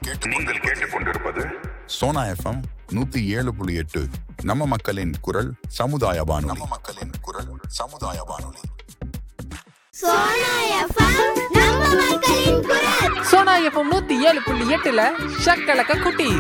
நீங்கள் கேட்டுக்கொண்டிருப்பது சோனா எஃப்எம் நூத்தி ஏழு புள்ளி எட்டு நம்ம மக்களின் குரல் சமுதாய வானொலி நம்ம மக்களின் குரல் சமுதாய வானொலி சோனா எஃப்எம் நம்ம மக்களின் குரல் சோனா எஃப்எம் நூத்தி ஏழு புள்ளி எட்டுல ஷக்கலக்க குட்டி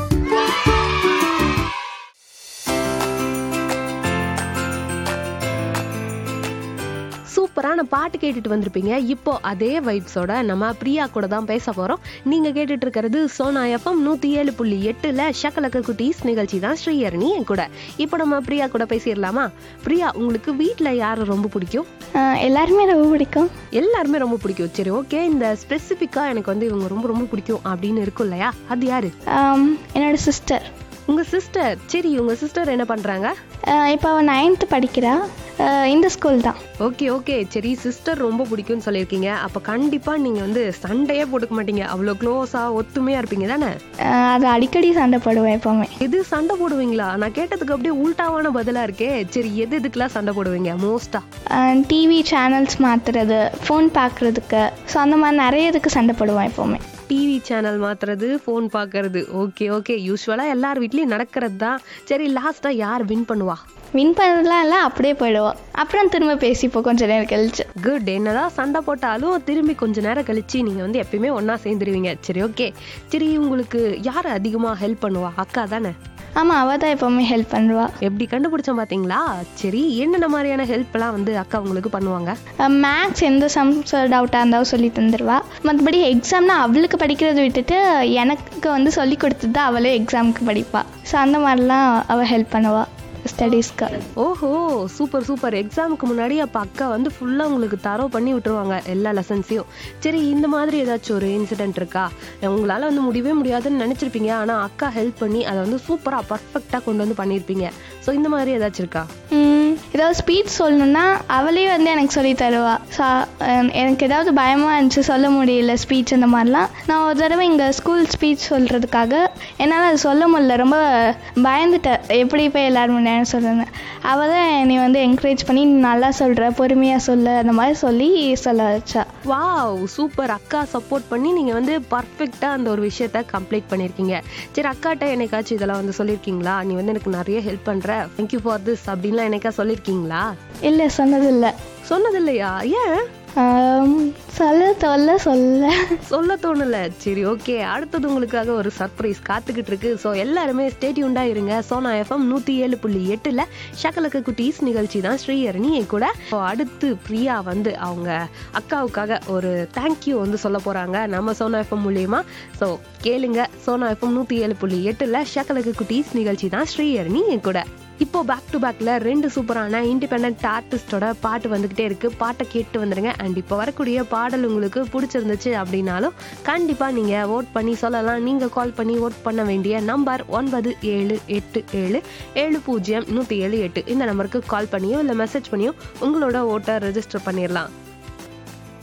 சூப்பரான பாட்டு கேட்டுட்டு வந்திருப்பீங்க இப்போ அதே வைப்ஸோட நம்ம பிரியா கூட தான் பேச போறோம் நீங்க கேட்டுட்டு இருக்கிறது சோனா எஃப்எம் நூத்தி ஏழு புள்ளி எட்டுல ஷக்கலக்க குட்டீஸ் நிகழ்ச்சி தான் ஸ்ரீஹரணி என் கூட இப்போ நம்ம பிரியா கூட பேசிடலாமா பிரியா உங்களுக்கு வீட்ல யாரை ரொம்ப பிடிக்கும் ஆஹ் எல்லாருமே ரொம்ப பிடிக்கும் எல்லாருமே ரொம்ப பிடிக்கும் சரி ஓகே இந்த ஸ்பெசிஃபிக்கா எனக்கு வந்து இவங்க ரொம்ப ரொம்ப பிடிக்கும் அப்படின்னு இருக்கும் இல்லையா அது யாரு ஆம், என்னோட சிஸ்டர் உங்க சிஸ்டர் சரி உங்க சிஸ்டர் என்ன பண்றாங்க இப்போ அவள் நைன்த்து படிக்கிறா ஆஹ் இந்த ஸ்கூல் தான் ஓகே ஓகே சரி சிஸ்டர் ரொம்ப பிடிக்கும்னு சொல்லியிருக்கீங்க அப்ப கண்டிப்பா நீங்க வந்து சண்டையே போட்டுக்க மாட்டீங்க அவ்வளோ க்ளோஸா ஒத்துமையா இருப்பீங்க தானே ஆஹ் அது அடிக்கடி சண்டை போடுவேன் எப்போவுமே எது சண்டை போடுவீங்களா நான் கேட்டதுக்கு அப்படியே உல்டாவான பதிலா இருக்கே சரி எது எதுக்கெல்லாம் சண்டை போடுவீங்க மோஸ்டா டிவி சேனல்ஸ் மாற்றுறது ஃபோன் பார்க்குறதுக்கு ஸோ அந்த மாதிரி நிறைய இதுக்கு சண்டை போடுவேன் எப்போவுமே டிவி சேனல் மாத்துறது ஃபோன் பார்க்கறது ஓகே ஓகே யூஸ்வலா எல்லார் வீட்லயும் நடக்கிறது தான் சரி லாஸ்டா யார் வின் பண்ணுவா வின் பண்ணலாம் இல்லை அப்படியே போயிடுவோம் அப்புறம் திரும்ப பேசிப்போம் கொஞ்ச நேரம் கழிச்சு குட் என்னதான் சண்டை போட்டாலும் திரும்பி கொஞ்ச நேரம் கழிச்சு நீங்க வந்து எப்பயுமே ஒண்ணா சேர்ந்துருவீங்க சரி ஓகே சரி உங்களுக்கு யார் அதிகமா ஹெல்ப் பண்ணுவா அக்கா தானே ஆமாம் அவள் தான் எப்போவுமே ஹெல்ப் பண்ணுவா எப்படி கண்டுபிடிச்சோம் பாத்தீங்களா சரி என்னென்ன மாதிரியான ஹெல்ப் எல்லாம் வந்து அக்கா உங்களுக்கு பண்ணுவாங்க மேக்ஸ் எந்த சம்ஸ் டவுட்டாக இருந்தாலும் சொல்லி தந்துடுவா மற்றபடி எக்ஸாம்னா அவளுக்கு படிக்கிறத விட்டுட்டு எனக்கு வந்து சொல்லி கொடுத்துட்டு தான் அவளே எக்ஸாமுக்கு படிப்பா ஸோ அந்த மாதிரிலாம் அவள் ஹெல்ப் பண்ணுவா ஸ்டடீஸ்க்கு ஓஹோ சூப்பர் சூப்பர் எக்ஸாமுக்கு முன்னாடி அப்ப அக்கா வந்து ஃபுல்லா உங்களுக்கு தரோ பண்ணி விட்டுருவாங்க எல்லா லெசன்ஸையும் சரி இந்த மாதிரி ஏதாச்சும் ஒரு இன்சிடென்ட் இருக்கா உங்களால வந்து முடியவே முடியாதுன்னு நினைச்சிருப்பீங்க ஆனா அக்கா ஹெல்ப் பண்ணி அதை வந்து சூப்பரா பர்ஃபெக்டா கொண்டு வந்து பண்ணியிருப்பீங்க ஸோ இந்த மாதிரி ஏதாச்சும் இருக்கா ம், ஏதாவது ஸ்பீச் சொல்லணும்னா அவளே வந்து எனக்கு சொல்லி தருவா ஸோ எனக்கு ஏதாவது பயமாக இருந்துச்சு சொல்ல முடியல ஸ்பீச் இந்த மாதிரிலாம் நான் ஒரு தடவை இங்கே ஸ்கூல் ஸ்பீச் சொல்கிறதுக்காக என்னால் அது சொல்ல முடியல ரொம்ப பயந்துட்டேன் எப்படி போய் எல்லாரும் முன்னாடி சொல்லுன்னு அவள் தான் என்னை வந்து என்கரேஜ் பண்ணி "நீ நல்லா சொல்கிற பொறுமையாக சொல்லு அந்த மாதிரி சொல்லி சொல்ல வச்சா வாவ் சூப்பர் அக்கா சப்போர்ட் பண்ணி நீங்க வந்து பர்ஃபெக்டா அந்த ஒரு விஷயத்த கம்ப்ளீட் பண்ணிருக்கீங்க சரி அக்காட்ட என்னைக்காச்சும் இதெல்லாம் வந்து சொல்லியிருக்கீங்களா நீ வந்து எனக்கு நிறைய ஹெல்ப் பண்ற தேங்க்யூ ஃபார் திஸ் அப்படின்லாம் என்னைக்கா சொல்லியிருக்கீங்களா இல்லை சொன்னதில்லை சொன்னது இல்லையா ஏன் ஆம், சொல்ல தொல்ல சொல்ல சொல்ல தோணல சரி ஓகே அடுத்தது உங்களுக்காக ஒரு சர்ப்ரைஸ் காத்துக்கிட்டு இருக்கு ஸோ எல்லாருமே ஸ்டேட்யூண்டா இருங்க சோனா எஃப்எம் நூத்தி ஏழு புள்ளி எட்டுல ஷக்கலக்க குட்டீஸ் நிகழ்ச்சி தான் ஸ்ரீஹரணி என் கூட So, அடுத்து பிரியா வந்து அவங்க அக்காவுக்காக ஒரு தேங்க்யூ வந்து சொல்ல போறாங்க நம்ம சோனா எஃப்எம் மூலியமா ஸோ கேளுங்க சோனா எஃப்எம் நூத்தி ஏழு புள்ளி எட்டுல ஷக்கலக்க குட்டீஸ் நிகழ்ச்சி தான் ஸ்ரீஹரணி என் கூட இப்போ பேக் டு பேக்ல ரெண்டு சூப்பரான இண்டிபெண்ட் ஆர்டிஸ்டோட பாட்டு வந்துகிட்டே இருக்கு பாட்டை கேட்டு வந்துருங்க அண்ட் இப்போ வரக்கூடிய பாடல் உங்களுக்கு பிடிச்சிருந்துச்சு அப்படின்னாலும் கண்டிப்பா நீங்க ஓட் பண்ணி சொல்லலாம் நீங்க கால் பண்ணி ஓட் பண்ண வேண்டிய நம்பர் ஒன்பது ஏழு எட்டு ஏழு ஏழு பூஜ்ஜியம் நூத்தி ஏழு எட்டு இந்த நம்பருக்கு கால் பண்ணியோ இல்லை மெசேஜ் பண்ணியோ உங்களோட ஓட்டை ரெஜிஸ்டர் பண்ணிடலாம்